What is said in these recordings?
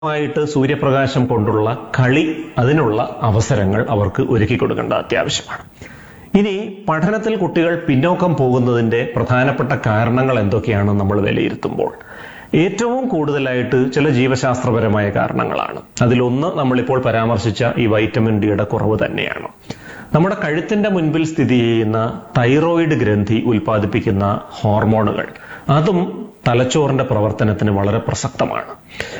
ായിട്ട് സൂര്യപ്രകാശം കൊണ്ടുള്ള കളി അതിനുള്ള അവസരങ്ങൾ അവർക്ക് ഒരുക്കി കൊടുക്കേണ്ടത് അത്യാവശ്യമാണ് ഇനി പഠനത്തിൽ കുട്ടികൾ പിന്നോക്കം പോകുന്നതിന്റെ പ്രധാനപ്പെട്ട കാരണങ്ങൾ എന്തൊക്കെയാണ് നമ്മൾ വിലയിരുത്തുമ്പോൾ ഏറ്റവും കൂടുതലായിട്ട് ചില ജീവശാസ്ത്രപരമായ കാരണങ്ങളാണ് അതിലൊന്ന് നമ്മളിപ്പോൾ പരാമർശിച്ച ഈ വൈറ്റമിൻ ഡിയുടെ കുറവ് തന്നെയാണ് നമ്മുടെ കഴുത്തിന്റെ മുൻപിൽ സ്ഥിതി ചെയ്യുന്ന തൈറോയിഡ് ഗ്രന്ഥി ഉൽപ്പാദിപ്പിക്കുന്ന ഹോർമോണുകൾ അതും തലച്ചോറിന്റെ പ്രവർത്തനത്തിന് വളരെ പ്രസക്തമാണ്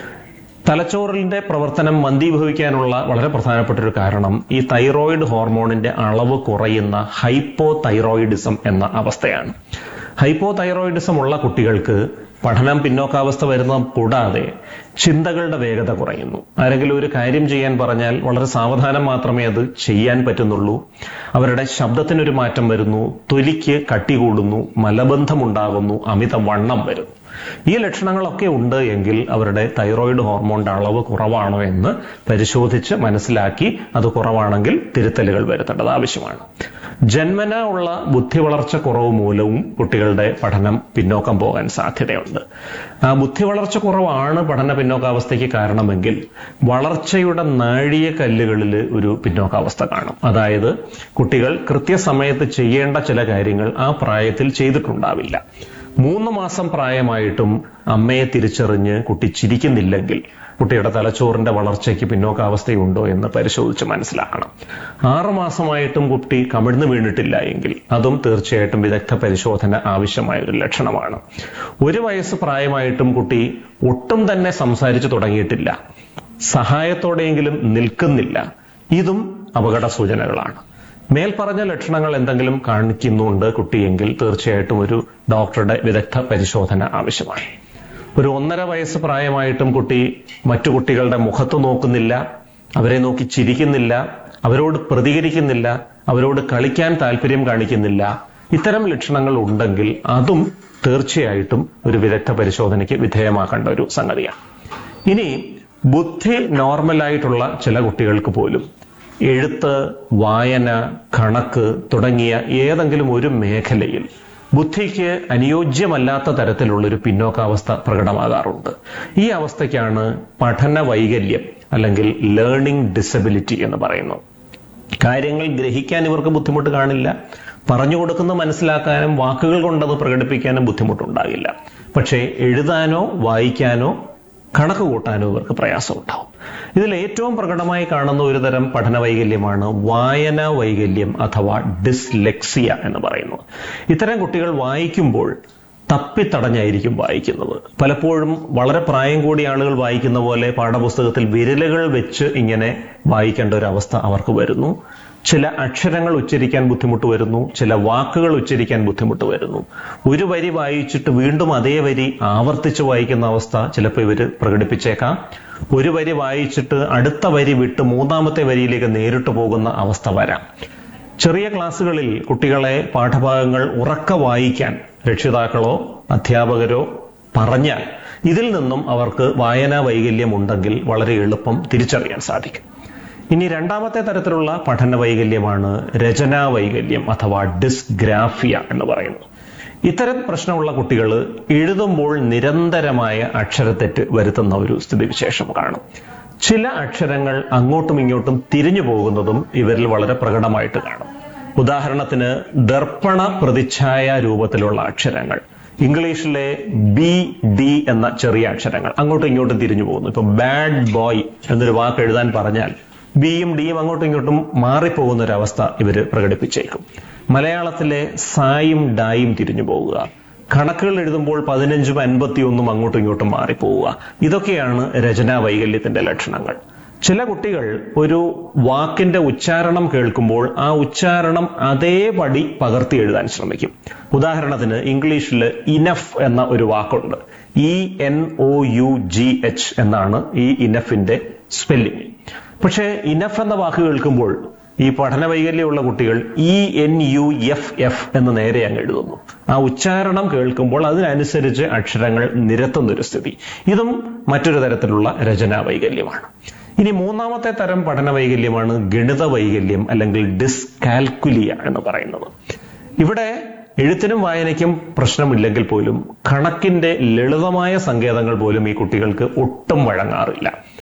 തലച്ചോറിന്റെ പ്രവർത്തനം മന്ദീഭവിക്കാനുള്ള വളരെ പ്രധാനപ്പെട്ട ഒരു കാരണം ഈ തൈറോയിഡ് ഹോർമോണിന്റെ അളവ് കുറയുന്ന ഹൈപ്പോ തൈറോയിഡിസം എന്ന അവസ്ഥയാണ് ഹൈപ്പോ തൈറോയിഡിസം ഉള്ള കുട്ടികൾക്ക് പഠനം പിന്നോക്കാവസ്ഥ വരുന്ന കൂടാതെ ചിന്തകളുടെ വേഗത കുറയുന്നു ആരെങ്കിലും ഒരു കാര്യം ചെയ്യാൻ പറഞ്ഞാൽ വളരെ സാവധാനം മാത്രമേ അത് ചെയ്യാൻ പറ്റുന്നുള്ളൂ അവരുടെ ശബ്ദത്തിനൊരു മാറ്റം വരുന്നു തൊലിക്ക് കട്ടി കൂടുന്നു മലബന്ധമുണ്ടാകുന്നു അമിത വണ്ണം വരുന്നു ഈ ലക്ഷണങ്ങളൊക്കെ ഉണ്ട് എങ്കിൽ അവരുടെ തൈറോയിഡ് ഹോർമോണിന്റെ അളവ് കുറവാണോ എന്ന് പരിശോധിച്ച് മനസ്സിലാക്കി അത് കുറവാണെങ്കിൽ തിരുത്തലുകൾ വരുത്തേണ്ടത് ആവശ്യമാണ് ജന്മന ഉള്ള ബുദ്ധി വളർച്ച കുറവ് മൂലവും കുട്ടികളുടെ പഠനം പിന്നോക്കം പോകാൻ സാധ്യതയുണ്ട് ആ ബുദ്ധി വളർച്ച കുറവാണ് പഠന പിന്നോക്കാവസ്ഥയ്ക്ക് കാരണമെങ്കിൽ വളർച്ചയുടെ നാഴിക കല്ലുകളിൽ ഒരു പിന്നോക്കാവസ്ഥ കാണും അതായത് കുട്ടികൾ കൃത്യസമയത്ത് ചെയ്യേണ്ട ചില കാര്യങ്ങൾ ആ പ്രായത്തിൽ ചെയ്തിട്ടുണ്ടാവില്ല മൂന്ന് മാസം പ്രായമായിട്ടും അമ്മയെ തിരിച്ചറിഞ്ഞ് കുട്ടി ചിരിക്കുന്നില്ലെങ്കിൽ കുട്ടിയുടെ തലച്ചോറിന്റെ വളർച്ചയ്ക്ക് പിന്നോക്കാവസ്ഥയുണ്ടോ എന്ന് പരിശോധിച്ച് മനസ്സിലാക്കണം ആറു മാസമായിട്ടും കുട്ടി കമിഴ്ന്നു വീണിട്ടില്ല എങ്കിൽ അതും തീർച്ചയായിട്ടും വിദഗ്ധ പരിശോധന ആവശ്യമായ ഒരു ലക്ഷണമാണ് ഒരു വയസ്സ് പ്രായമായിട്ടും കുട്ടി ഒട്ടും തന്നെ സംസാരിച്ചു തുടങ്ങിയിട്ടില്ല സഹായത്തോടെയെങ്കിലും നിൽക്കുന്നില്ല ഇതും അപകട സൂചനകളാണ് മേൽപ്പറഞ്ഞ ലക്ഷണങ്ങൾ എന്തെങ്കിലും കാണിക്കുന്നുണ്ട് കുട്ടിയെങ്കിൽ തീർച്ചയായിട്ടും ഒരു ഡോക്ടറുടെ വിദഗ്ധ പരിശോധന ആവശ്യമാണ് ഒരു ഒന്നര വയസ്സ് പ്രായമായിട്ടും കുട്ടി മറ്റു കുട്ടികളുടെ മുഖത്ത് നോക്കുന്നില്ല അവരെ നോക്കി ചിരിക്കുന്നില്ല അവരോട് പ്രതികരിക്കുന്നില്ല അവരോട് കളിക്കാൻ താല്പര്യം കാണിക്കുന്നില്ല ഇത്തരം ലക്ഷണങ്ങൾ ഉണ്ടെങ്കിൽ അതും തീർച്ചയായിട്ടും ഒരു വിദഗ്ധ പരിശോധനയ്ക്ക് വിധേയമാക്കേണ്ട ഒരു സംഗതിയാണ് ഇനി ബുദ്ധി നോർമലായിട്ടുള്ള ചില കുട്ടികൾക്ക് പോലും എഴുത്ത് വായന കണക്ക് തുടങ്ങിയ ഏതെങ്കിലും ഒരു മേഖലയിൽ ബുദ്ധിക്ക് അനുയോജ്യമല്ലാത്ത തരത്തിലുള്ളൊരു പിന്നോക്കാവസ്ഥ പ്രകടമാകാറുണ്ട് ഈ അവസ്ഥയ്ക്കാണ് പഠന വൈകല്യം അല്ലെങ്കിൽ ലേണിംഗ് ഡിസബിലിറ്റി എന്ന് പറയുന്നത് കാര്യങ്ങൾ ഗ്രഹിക്കാൻ ഇവർക്ക് ബുദ്ധിമുട്ട് കാണില്ല പറഞ്ഞു കൊടുക്കുന്ന മനസ്സിലാക്കാനും വാക്കുകൾ കൊണ്ടത് പ്രകടിപ്പിക്കാനും ബുദ്ധിമുട്ടുണ്ടാകില്ല പക്ഷേ എഴുതാനോ വായിക്കാനോ കണക്ക് കൂട്ടാനോ ഇവർക്ക് പ്രയാസമുണ്ടാവും ഇതിൽ ഏറ്റവും പ്രകടമായി കാണുന്ന ഒരു തരം പഠന വൈകല്യമാണ് വായന വൈകല്യം അഥവാ ഡിസ്ലെക്സിയ എന്ന് പറയുന്നത് ഇത്തരം കുട്ടികൾ വായിക്കുമ്പോൾ തപ്പിത്തടഞ്ഞായിരിക്കും വായിക്കുന്നത് പലപ്പോഴും വളരെ പ്രായം കൂടിയ ആളുകൾ വായിക്കുന്ന പോലെ പാഠപുസ്തകത്തിൽ വിരലുകൾ വെച്ച് ഇങ്ങനെ വായിക്കേണ്ട ഒരു അവസ്ഥ അവർക്ക് വരുന്നു ചില അക്ഷരങ്ങൾ ഉച്ചരിക്കാൻ ബുദ്ധിമുട്ട് വരുന്നു ചില വാക്കുകൾ ഉച്ചരിക്കാൻ ബുദ്ധിമുട്ട് വരുന്നു ഒരു വരി വായിച്ചിട്ട് വീണ്ടും അതേ വരി ആവർത്തിച്ച് വായിക്കുന്ന അവസ്ഥ ചിലപ്പോൾ ഇവർ പ്രകടിപ്പിച്ചേക്കാം ഒരു വരി വായിച്ചിട്ട് അടുത്ത വരി വിട്ട് മൂന്നാമത്തെ വരിയിലേക്ക് നേരിട്ട് പോകുന്ന അവസ്ഥ വരാം ചെറിയ ക്ലാസ്സുകളിൽ കുട്ടികളെ പാഠഭാഗങ്ങൾ ഉറക്ക വായിക്കാൻ രക്ഷിതാക്കളോ അധ്യാപകരോ പറഞ്ഞാൽ ഇതിൽ നിന്നും അവർക്ക് വായനാ വൈകല്യം ഉണ്ടെങ്കിൽ വളരെ എളുപ്പം തിരിച്ചറിയാൻ സാധിക്കും ഇനി രണ്ടാമത്തെ തരത്തിലുള്ള പഠന വൈകല്യമാണ് രചനാ വൈകല്യം അഥവാ ഡിസ്ഗ്രാഫിയ എന്ന് പറയുന്നത് ഇത്തരം പ്രശ്നമുള്ള കുട്ടികൾ എഴുതുമ്പോൾ നിരന്തരമായ അക്ഷരത്തെറ്റ് വരുത്തുന്ന ഒരു സ്ഥിതിവിശേഷം കാണും ചില അക്ഷരങ്ങൾ അങ്ങോട്ടും ഇങ്ങോട്ടും തിരിഞ്ഞു പോകുന്നതും ഇവരിൽ വളരെ പ്രകടമായിട്ട് കാണും ഉദാഹരണത്തിന് ദർപ്പണ പ്രതിച്ഛായ രൂപത്തിലുള്ള അക്ഷരങ്ങൾ ഇംഗ്ലീഷിലെ ബി ഡി എന്ന ചെറിയ അക്ഷരങ്ങൾ അങ്ങോട്ടും ഇങ്ങോട്ടും തിരിഞ്ഞു പോകുന്നു ഇപ്പൊ ബാഡ് ബോയ് എന്നൊരു വാക്ക് എഴുതാൻ പറഞ്ഞാൽ ബിയും ഡിയും അങ്ങോട്ടും ഇങ്ങോട്ടും മാറിപ്പോകുന്ന ഒരു അവസ്ഥ ഇവര് പ്രകടിപ്പിച്ചേക്കും മലയാളത്തിലെ സായും ഡായും തിരിഞ്ഞു പോവുക കണക്കുകൾ എഴുതുമ്പോൾ പതിനഞ്ചും അൻപത്തിയൊന്നും അങ്ങോട്ടും ഇങ്ങോട്ടും മാറിപ്പോവുക ഇതൊക്കെയാണ് രചനാ വൈകല്യത്തിന്റെ ലക്ഷണങ്ങൾ ചില കുട്ടികൾ ഒരു വാക്കിന്റെ ഉച്ചാരണം കേൾക്കുമ്പോൾ ആ ഉച്ചാരണം അതേപടി പകർത്തി എഴുതാൻ ശ്രമിക്കും ഉദാഹരണത്തിന് ഇംഗ്ലീഷിൽ ഇനഫ് എന്ന ഒരു വാക്കുണ്ട് E N O U G H എന്നാണ് ഈ ഇനഫിന്റെ സ്പെല്ലിംഗ് പക്ഷേ ഇനഫ് എന്ന വാക്ക് കേൾക്കുമ്പോൾ ഈ പഠന വൈകല്യമുള്ള കുട്ടികൾ E N U F F എന്ന് നേരെ അങ്ങ് എഴുതുന്നു ആ ഉച്ചാരണം കേൾക്കുമ്പോൾ അതിനനുസരിച്ച് അക്ഷരങ്ങൾ നിരത്തുന്നൊരു സ്ഥിതി ഇതും മറ്റൊരു തരത്തിലുള്ള രചനാ വൈകല്യമാണ് ഇനി മൂന്നാമത്തെ തരം പഠന വൈകല്യമാണ് ഗണിത വൈകല്യം അല്ലെങ്കിൽ ഡിസ്കാൽക്കുലിയ എന്ന് പറയുന്നത് ഇവിടെ എഴുത്തിനും വായനയ്ക്കും പ്രശ്നമില്ലെങ്കിൽ പോലും കണക്കിന്റെ ലളിതമായ സങ്കേതങ്ങൾ പോലും ഈ കുട്ടികൾക്ക് ഒട്ടും വഴങ്ങാറില്ല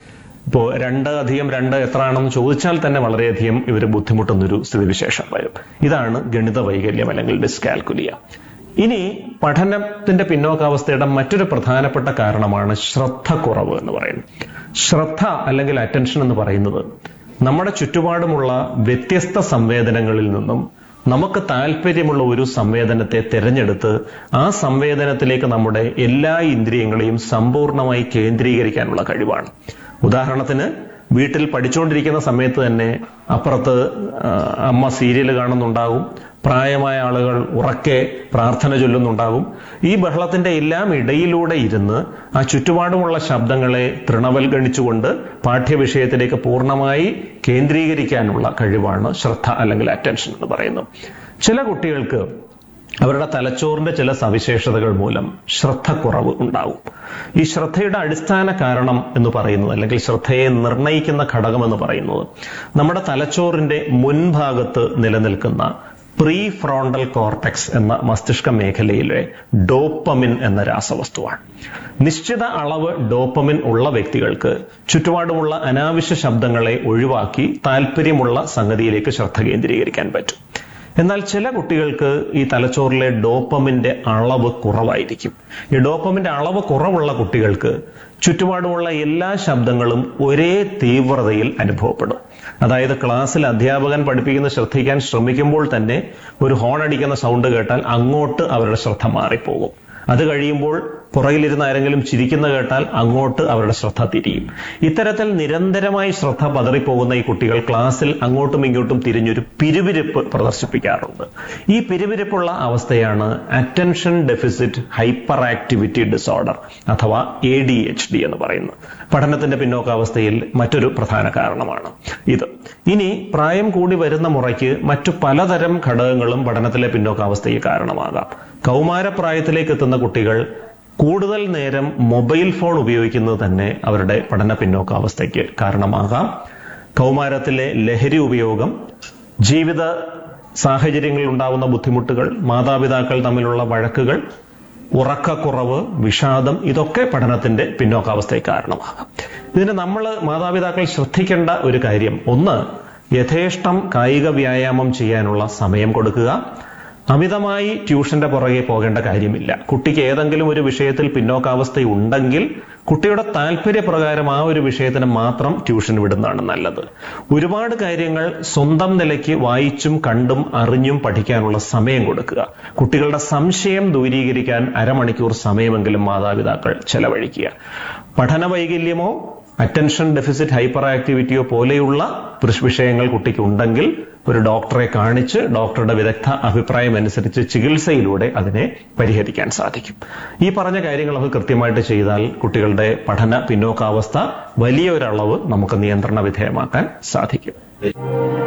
ഇപ്പോൾ രണ്ട് അധികം രണ്ട് എത്ര ആണെന്ന് ചോദിച്ചാൽ തന്നെ വളരെയധികം ഇവർ ബുദ്ധിമുട്ടുന്നൊരു സ്ഥിതിവിശേഷം വരും ഇതാണ് ഗണിത വൈകല്യം അല്ലെങ്കിൽ ഡിസ്കാൽക്കുലിയ ഇനി പഠനത്തിന്റെ പിന്നോക്കാവസ്ഥയുടെ മറ്റൊരു പ്രധാനപ്പെട്ട കാരണമാണ് ശ്രദ്ധ കുറവ് എന്ന് പറയുന്നത് ശ്രദ്ധ അല്ലെങ്കിൽ അറ്റൻഷൻ എന്ന് പറയുന്നത് നമ്മുടെ ചുറ്റുപാടുമുള്ള വ്യത്യസ്ത സംവേദനങ്ങളിൽ നിന്നും നമുക്ക് താല്പര്യമുള്ള ഒരു സംവേദനത്തെ തിരഞ്ഞെടുത്ത് ആ സംവേദനത്തിലേക്ക് നമ്മുടെ എല്ലാ ഇന്ദ്രിയങ്ങളെയും സമ്പൂർണ്ണമായി കേന്ദ്രീകരിക്കാനുള്ള കഴിവാണ് ഉദാഹരണത്തിന് വീട്ടിൽ പഠിച്ചുകൊണ്ടിരിക്കുന്ന സമയത്ത് തന്നെ അപ്പുറത്ത് ആ, അമ്മ സീരിയൽ കാണുന്നുണ്ടാകും പ്രായമായ ആളുകൾ ഉറക്കെ പ്രാർത്ഥന ചൊല്ലുന്നുണ്ടാകും ഈ ബഹളത്തിന്റെ എല്ലാം ഇടയിലൂടെ ഇരുന്ന് ആ ചുറ്റുപാടുമുള്ള ശബ്ദങ്ങളെ തൃണവൽഗണിച്ചുകൊണ്ട് പാഠ്യവിഷയത്തിലേക്ക് പൂർണ്ണമായി കേന്ദ്രീകരിക്കാനുള്ള കഴിവാണ് ശ്രദ്ധ അല്ലെങ്കിൽ അറ്റൻഷൻ എന്ന് പറയുന്നത് ചില കുട്ടികൾക്ക് അവരുടെ തലച്ചോറിന്റെ ചില സവിശേഷതകൾ മൂലം ശ്രദ്ധക്കുറവ് ഉണ്ടാവും ഈ ശ്രദ്ധയുടെ അടിസ്ഥാന കാരണം എന്ന് പറയുന്നത് അല്ലെങ്കിൽ ശ്രദ്ധയെ നിർണയിക്കുന്ന ഘടകം എന്ന് പറയുന്നത് നമ്മുടെ തലച്ചോറിന്റെ മുൻഭാഗത്ത് നിലനിൽക്കുന്ന പ്രീ ഫ്രോണ്ടൽ കോർട്ടെക്സ് എന്ന മസ്തിഷ്ക മേഖലയിലെ ഡോപ്പമിൻ എന്ന രാസവസ്തുവാണ് നിശ്ചിത അളവ് ഡോപ്പമിൻ ഉള്ള വ്യക്തികൾക്ക് ചുറ്റുപാടുമുള്ള അനാവശ്യ ശബ്ദങ്ങളെ ഒഴിവാക്കി താല്പര്യമുള്ള സംഗതിയിലേക്ക് ശ്രദ്ധ കേന്ദ്രീകരിക്കാൻ പറ്റും എന്നാൽ ചില കുട്ടികൾക്ക് ഈ തലച്ചോറിലെ ഡോപ്പമിന്റെ അളവ് കുറവായിരിക്കും ഈ ഡോപ്പമിന്റെ അളവ് കുറവുള്ള കുട്ടികൾക്ക് ചുറ്റുപാടുമുള്ള എല്ലാ ശബ്ദങ്ങളും ഒരേ തീവ്രതയിൽ അനുഭവപ്പെടും അതായത് ക്ലാസ്സിൽ അധ്യാപകൻ പഠിപ്പിക്കുന്ന ശ്രദ്ധിക്കാൻ ശ്രമിക്കുമ്പോൾ തന്നെ ഒരു ഹോൺ അടിക്കുന്ന സൗണ്ട് കേട്ടാൽ അങ്ങോട്ട് അവരുടെ ശ്രദ്ധ മാറിപ്പോകും അത് കഴിയുമ്പോൾ പുറകിലിരുന്ന് ആരെങ്കിലും ചിരിക്കുന്ന കേട്ടാൽ അങ്ങോട്ട് അവരുടെ ശ്രദ്ധ തിരിയും ഇത്തരത്തിൽ നിരന്തരമായി ശ്രദ്ധ പതറിപ്പോകുന്ന ഈ കുട്ടികൾ ക്ലാസ്സിൽ അങ്ങോട്ടും ഇങ്ങോട്ടും തിരിഞ്ഞൊരു പിരിവിരിപ്പ് പ്രദർശിപ്പിക്കാറുണ്ട് ഈ പിരിവിരിപ്പുള്ള അവസ്ഥയാണ് attention deficit hyper activity disorder അഥവാ എ ഡി എച്ച് ഡി എന്ന് പറയുന്നത് പഠനത്തിന്റെ പിന്നോക്കാവസ്ഥയിൽ മറ്റൊരു പ്രധാന കാരണമാണ് ഇത് ഇനി പ്രായം കൂടി വരുന്ന മുറയ്ക്ക് മറ്റു പലതരം ഘടകങ്ങളും പഠനത്തിലെ പിന്നോക്കാവസ്ഥയ്ക്ക് കാരണമാകാം കൗമാരപ്രായത്തിലേക്ക് എത്തുന്ന കുട്ടികൾ കൂടുതൽ നേരം മൊബൈൽ ഫോൺ ഉപയോഗിക്കുന്നത് തന്നെ അവരുടെ പഠന പിന്നോക്കാവസ്ഥയ്ക്ക് കാരണമാകാം കൗമാരത്തിലെ ലഹരി ഉപയോഗം ജീവിത സാഹചര്യങ്ങളിൽ ഉണ്ടാകുന്ന ബുദ്ധിമുട്ടുകൾ മാതാപിതാക്കൾ തമ്മിലുള്ള വഴക്കുകൾ ഉറക്കക്കുറവ് വിഷാദം ഇതൊക്കെ പഠനത്തിന്റെ പിന്നോക്കാവസ്ഥയ്ക്ക് കാരണമാകാം ഇതിന് നമ്മൾ മാതാപിതാക്കൾ ശ്രദ്ധിക്കേണ്ട ഒരു കാര്യം ഒന്ന് യഥേഷ്ടം കായിക വ്യായാമം ചെയ്യാനുള്ള സമയം കൊടുക്കുക അമിതമായി ട്യൂഷന്റെ പുറകെ പോകേണ്ട കാര്യമില്ല കുട്ടിക്ക് ഏതെങ്കിലും ഒരു വിഷയത്തിൽ പിന്നോക്കാവസ്ഥ ഉണ്ടെങ്കിൽ കുട്ടിയുടെ താല്പര്യപ്രകാരം ആ ഒരു വിഷയത്തിന് മാത്രം ട്യൂഷൻ വിടുന്നതാണ് നല്ലത് ഒരുപാട് കാര്യങ്ങൾ സ്വന്തം നിലയ്ക്ക് വായിച്ചും കണ്ടും അറിഞ്ഞും പഠിക്കാനുള്ള സമയം കൊടുക്കുക കുട്ടികളുടെ സംശയം ദൂരീകരിക്കാൻ അരമണിക്കൂർ സമയമെങ്കിലും മാതാപിതാക്കൾ ചെലവഴിക്കുക പഠന വൈകല്യമോ അറ്റൻഷൻ ഡെഫിസിറ്റ് ഹൈപ്പർ ആക്ടിവിറ്റിയോ പോലെയുള്ള വിഷയങ്ങൾ കുട്ടിക്ക് ഉണ്ടെങ്കിൽ ഒരു ഡോക്ടറെ കാണിച്ച് ഡോക്ടറുടെ വിദഗ്ധ അഭിപ്രായം അനുസരിച്ച് ചികിത്സയിലൂടെ അതിനെ പരിഹരിക്കാൻ സാധിക്കും ഈ പറഞ്ഞ കാര്യങ്ങളൊക്കെ കൃത്യമായിട്ട് ചെയ്താൽ കുട്ടികളുടെ പഠന പിന്നോക്കാവസ്ഥ വലിയ ഒരളവ് നമുക്ക് നിയന്ത്രണ വിധേയമാക്കാൻ സാധിക്കും